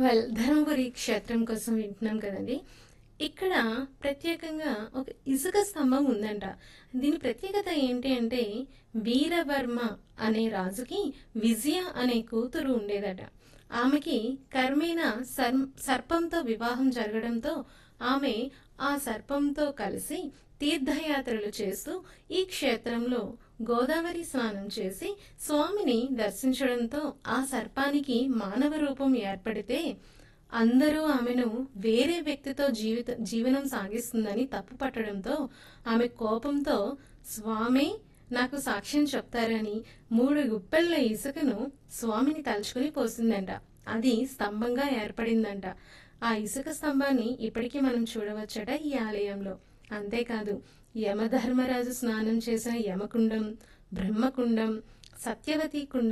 well Dharmapuri క్షేత్రం కోసం వింటున్నాం కదండి ఇక్కడ ప్రత్యేకంగా ఒక ఇసుక స్తంభం ఉందంట దీని ప్రత్యేకత ఏంటి అంటే వీరవర్మ అనే రాజుకి విజయ అనే కూతురు ఉండేదట ఆమెకి కర్మేన సర్ సర్పంతో వివాహం జరగడంతో ఆమె ఆ సర్పంతో కలిసి తీర్థయాత్రలు చేస్తూ ఈ క్షేత్రంలో గోదావరి స్నానం చేసి స్వామిని దర్శించడంతో ఆ సర్పానికి మానవ రూపం ఏర్పడితే అందరూ ఆమెను వేరే వ్యక్తితో జీవిత జీవనం సాగిస్తుందని తప్పు పట్టడంతో ఆమె కోపంతో స్వామి నాకు సాక్ష్యం చెప్తారని మూడు గుప్పెళ్ళ ఇసుకను స్వామిని తలుచుకుని పోసిందంట అది స్తంభంగా ఏర్పడిందంట ఆ ఇసుక స్తంభాన్ని ఇప్పటికీ మనం చూడవచ్చట ఈ ఆలయంలో అంతేకాదు యమధర్మరాజు స్నానం చేసిన యమకుండం బ్రహ్మకుండం సత్యవతి కుండం